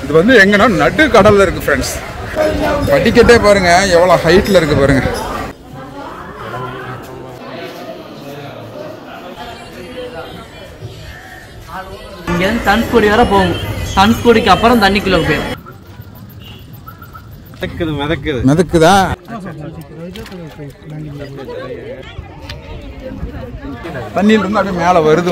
இது வந்து எங்கன்னா நடு கடல்ல இருக்கு ஃப்ரெண்ட்ஸ் படிக்கட்டே பாருங்க எவ்வளோ ஹைட்ல இருக்கு பாருங்க இங்கேருந்து தனுஷ்கோடி வரை போகும் தனுஷ்கோடிக்கு அப்புறம் தண்ணிக்குள்ள போயிடும் மிதக்குது மிதக்குது மிதக்குதா தண்ணியில இருந்து அப்படியே மேலே வருது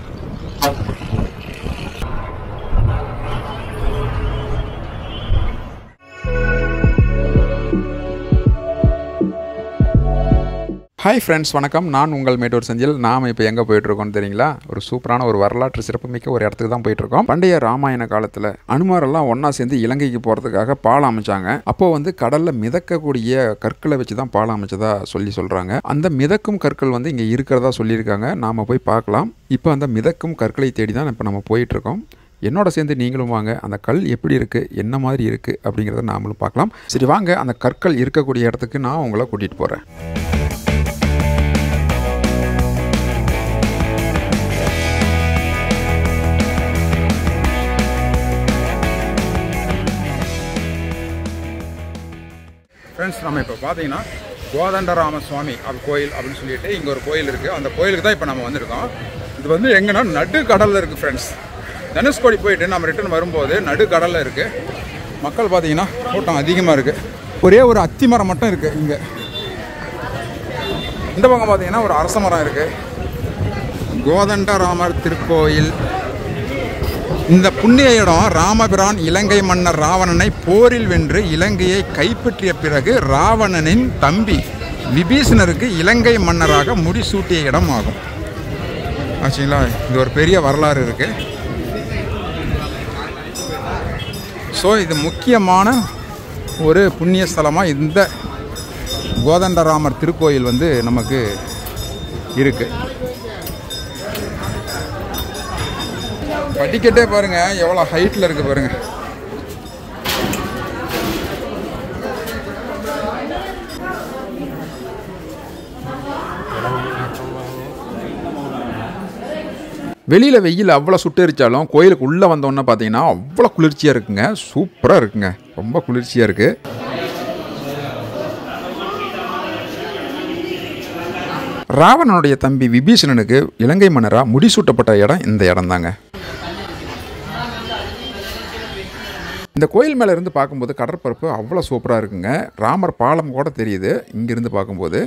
ஹாய் ஃப்ரெண்ட்ஸ் வணக்கம் நான் உங்கள் மேட்டூர் செந்தில் நாம் இப்போ எங்கே போயிட்டுருக்கோம் தெரியுங்களா ஒரு சூப்பரான ஒரு வரலாற்று சிறப்புமிக்க ஒரு இடத்துக்கு தான் போயிட்டுருக்கோம் பண்டைய ராமாயண காலத்தில் அனுமாரெல்லாம் ஒன்றா சேர்ந்து இலங்கைக்கு போகிறதுக்காக பாலம் அமைச்சாங்க அப்போது வந்து கடலில் மிதக்கக்கூடிய கற்களை வச்சு தான் பாலம் அமைச்சதா சொல்லி சொல்கிறாங்க அந்த மிதக்கும் கற்கள் வந்து இங்கே இருக்கிறதா சொல்லியிருக்காங்க நாம் போய் பார்க்கலாம் இப்போ அந்த மிதக்கும் கற்களை தேடி தான் இப்போ நம்ம போயிட்டுருக்கோம் என்னோட சேர்ந்து நீங்களும் வாங்க அந்த கல் எப்படி இருக்குது என்ன மாதிரி இருக்குது அப்படிங்கிறத நாமளும் பார்க்கலாம் சரி வாங்க அந்த கற்கள் இருக்கக்கூடிய இடத்துக்கு நான் உங்களை கூட்டிகிட்டு போகிறேன் ஃப்ரெண்ட்ஸ் நம்ம இப்போ பார்த்தீங்கன்னா கோதண்டராம சுவாமி அது கோயில் அப்படின்னு சொல்லிட்டு இங்கே ஒரு கோயில் இருக்குது அந்த கோயிலுக்கு தான் இப்போ நம்ம வந்திருக்கோம் இது வந்து எங்கன்னா நடு கடலில் இருக்குது ஃப்ரெண்ட்ஸ் தனுஷ்கோடி போயிட்டு நம்ம ரிட்டர்ன் வரும்போது நடு கடலில் இருக்குது மக்கள் பார்த்தீங்கன்னா கூட்டம் அதிகமாக இருக்குது ஒரே ஒரு அத்தி மரம் மட்டும் இருக்குது இங்கே இந்த பக்கம் பார்த்தீங்கன்னா ஒரு அரச மரம் இருக்குது கோதண்டராமர் திருக்கோயில் இந்த புண்ணிய இடம் ராமபிரான் இலங்கை மன்னர் ராவணனை போரில் வென்று இலங்கையை கைப்பற்றிய பிறகு ராவணனின் தம்பி விபீஷணருக்கு இலங்கை மன்னராக முடிசூட்டிய இடம் ஆகும் ஆச்சுங்களா இது ஒரு பெரிய வரலாறு இருக்கு ஸோ இது முக்கியமான ஒரு புண்ணிய ஸ்தலமாக இந்த கோதண்டராமர் திருக்கோயில் வந்து நமக்கு இருக்குது படிக்கட்டே பாருங்க எவ்வளோ ஹைட்டில் இருக்கு பாருங்க வெளியில் வெயில் அவ்வளோ சுட்டெரிச்சாலும் கோயிலுக்கு உள்ளே வந்தோன்னே பார்த்தீங்கன்னா அவ்வளோ குளிர்ச்சியாக இருக்குங்க சூப்பராக இருக்குங்க ரொம்ப குளிர்ச்சியாக இருக்குது ராவணனுடைய தம்பி விபீஷணனுக்கு இலங்கை மன்னராக முடிசூட்டப்பட்ட இடம் இந்த இடம் தாங்க இந்த கோயில் மேலே இருந்து பார்க்கும்போது கடற்பரப்பு அவ்வளோ சூப்பராக இருக்குங்க ராமர் பாலம் கூட தெரியுது இங்கிருந்து பார்க்கும்போது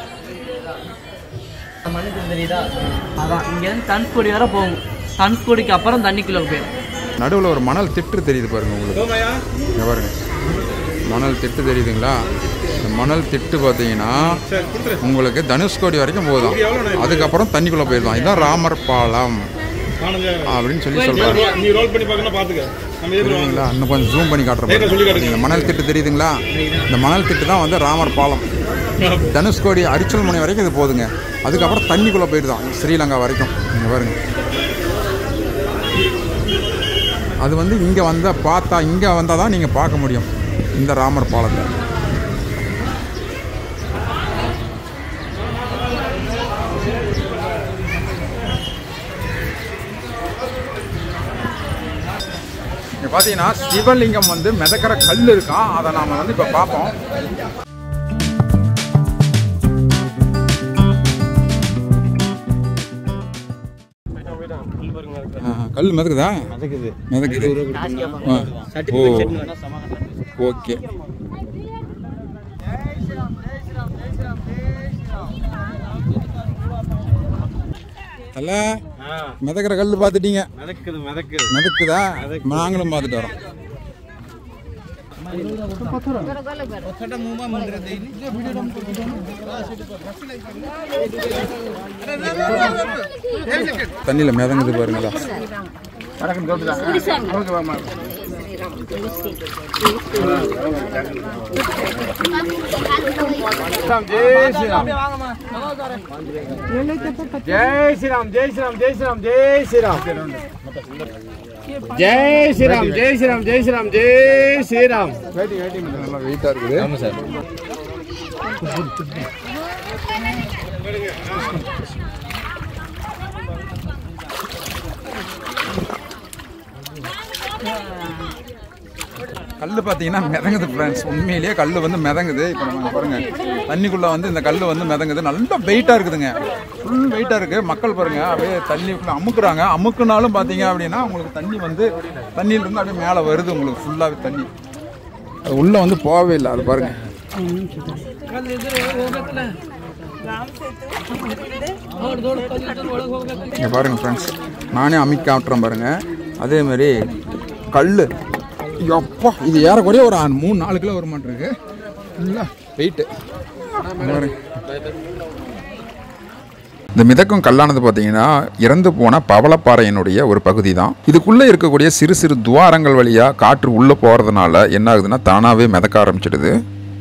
மனுக்கு தெரியுதா அதான் இங்கேருந்து தனுஷ்கோடி வரை போகும் தனுஷ்கோடிக்கு அப்புறம் தண்ணிக்குள்ள போயிடும் நடுவில் ஒரு மணல் திட்டு தெரியுது பாருங்க உங்களுக்கு இங்க பாருங்க மணல் திட்டு தெரியுதுங்களா இந்த மணல் திட்டு பார்த்தீங்கன்னா உங்களுக்கு தனுஷ்கோடி வரைக்கும் போதும் அதுக்கப்புறம் தண்ணிக்குள்ளே போயிடலாம் இதுதான் ராமர் பாலம் அப்படின்னு சொல்லி சொல்கிறாங்க நீ ரோல் பண்ணி பார்க்கணும் பாத்துக்க நம்ம எதிர்ப்பு தெரியுதுங்களா இன்னும் கொஞ்சம் ஜூம் பண்ணி காட்டுறேன் இந்த மணல் திட்டு தெரியுதுங்களா இந்த மணல் திட்டு தான் வந்து ராமர் பாலம் தனுஷ்கோடி அரிச்சல் முனை வரைக்கும் இது போதுங்க அதுக்கப்புறம் தண்ணிக்குள்ளே போயிடுதான் ஸ்ரீலங்கா வரைக்கும் இங்கே பாருங்க அது வந்து இங்கே வந்தால் பார்த்தா இங்கே வந்தால் தான் நீங்கள் பார்க்க முடியும் இந்த ராமர் பாலத்தை இங்கே பார்த்தீங்கன்னா சிவலிங்கம் வந்து மிதக்கிற கல் இருக்கான் அதை நாம் வந்து இப்போ பார்ப்போம் கல் மிதக்குதா மிதக்குது மிதக்குது ஆ. ஓ ஓகே அல்ல மிதக்கிற கல் பார்த்துட்டீங்க மிதக்குது மிதக்குது மிதக்குதா நாங்களும் பார்த்துட்டு வரோம் தண்ணியில் மிதங்குது பாருங்களா ஜெய் ஸ்ரீராம் ஜெய் ஸ்ரீராம் ஜெய் ஸ்ரீராம் ஜெய் ஸ்ரீராம் ஜெய் ஸ்ரீராம் ஜெய் ஸ்ரீராம் ஜெய் ஸ்ரீராம் ஜெய் ஸ்ரீராம் ஜெய் ஸ்ரீராம் நல்லா வெயிட்டாக இருக்குது ஆமா சார் கல் பார்த்தீங்கன்னா மிதங்குது ஃப்ரெண்ட்ஸ் உண்மையிலேயே கல் வந்து மிதங்குது இப்போ நம்ம இங்க பாருங்க தண்ணிக்குள்ளே வந்து இந்த கல் வந்து மிதங்குது நல்ல வெயிட்டாக இருக்குதுங்க ஃபுல் வெயிட்டாக இருக்குது மக்கள் பாருங்க அப்படியே தண்ணிக்குள்ளே அமுக்குறாங்க அமுக்குனாலும் பார்த்தீங்க அப்படின்னா உங்களுக்கு தண்ணி வந்து தண்ணியிலிருந்து அப்படியே மேலே வருது உங்களுக்கு ஃபுல்லாகவே தண்ணி அது உள்ளே வந்து போகவே இல்லை அது பாருங்க இங்கே பாருங்க ஃப்ரெண்ட்ஸ் நானே அமிக்க காட்டுறேன் பாருங்க அதே மாதிரி கல் எப்பா இது ஏறக்குறைய ஒரு ஆ- மூணு நாலு கிலோ வர மாட்டிருக்கு ஃபுல்லாக வெயிட்டு இந்த மிதக்கும் கல்லானது பார்த்தீங்கன்னா இறந்து போன பவளப்பாறையினுடைய ஒரு பகுதி தான் இதுக்குள்ளே இருக்கக்கூடிய சிறு சிறு துவாரங்கள் வழியாக காற்று உள்ளே போகிறதுனால என்ன ஆகுதுன்னா தானாகவே மிதக்க ஆரம்பிச்சிடுது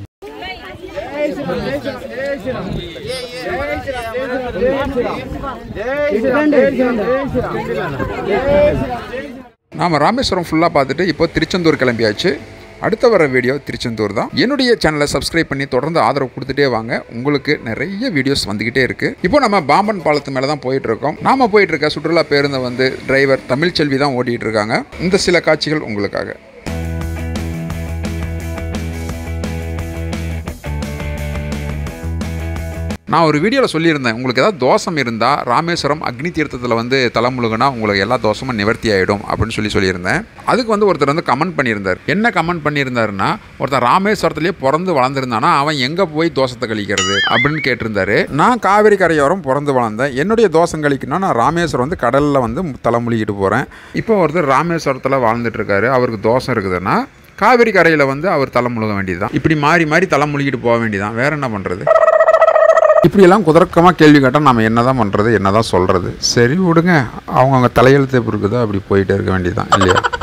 நாம் ராமேஸ்வரம் ஃபுல்லாக பார்த்துட்டு இப்போ திருச்செந்தூர் கிளம்பியாச்சு அடுத்த வர வீடியோ திருச்செந்தூர் தான் என்னுடைய சேனலை சப்ஸ்கிரைப் பண்ணி தொடர்ந்து ஆதரவு கொடுத்துட்டே வாங்க உங்களுக்கு நிறைய வீடியோஸ் வந்துக்கிட்டே இருக்கு இப்போ நம்ம பாம்பன் பாலத்து மேலே தான் போயிட்டு இருக்கோம் நாம போயிட்டு இருக்க சுற்றுலா பேருந்தை வந்து டிரைவர் தமிழ்ச்செல்வி தான் ஓட்டிட்டு இருக்காங்க இந்த சில காட்சிகள் உங்களுக்காக நான் ஒரு வீடியோவில் சொல்லியிருந்தேன் உங்களுக்கு ஏதாவது தோஷம் இருந்தால் ராமேஸ்வரம் அக்னி தீர்த்தத்தில் வந்து தலைமுழுகுனா உங்களுக்கு எல்லா தோஷமும் நிவர்த்தி ஆகிடும் அப்படின்னு சொல்லி சொல்லியிருந்தேன் அதுக்கு வந்து ஒருத்தர் வந்து கமெண்ட் பண்ணியிருந்தார் என்ன கமெண்ட் பண்ணியிருந்தாருன்னா ஒருத்தர் ராமேஸ்வரத்துலேயே பிறந்து வளர்ந்துருந்தானா அவன் எங்கே போய் தோஷத்தை கழிக்கிறது அப்படின்னு கேட்டிருந்தாரு நான் காவிரி கரையோரம் பிறந்து வளர்ந்தேன் என்னுடைய தோஷம் கழிக்கணும்னா நான் ராமேஸ்வரம் வந்து கடலில் வந்து தலைமுழுகிட்டு போகிறேன் இப்போ ஒருத்தர் ராமேஸ்வரத்தில் வாழ்ந்துட்டு இருக்காரு அவருக்கு தோஷம் இருக்குதுன்னா காவிரி கரையில் வந்து அவர் தலைமுழுக வேண்டியதுதான் இப்படி மாறி மாறி தலைமுழுகிட்டு போக வேண்டியதான் வேற என்ன பண்ணுறது இப்படியெல்லாம் குதர்க்கமாக கேள்வி கேட்டால் நம்ம என்ன தான் பண்ணுறது என்ன தான் சொல்கிறது சரி விடுங்க அவங்கவுங்க தலையெழுத்து எப்படி இருக்குதோ அப்படி போயிட்டே இருக்க வேண்டியதுதான் இல்லையா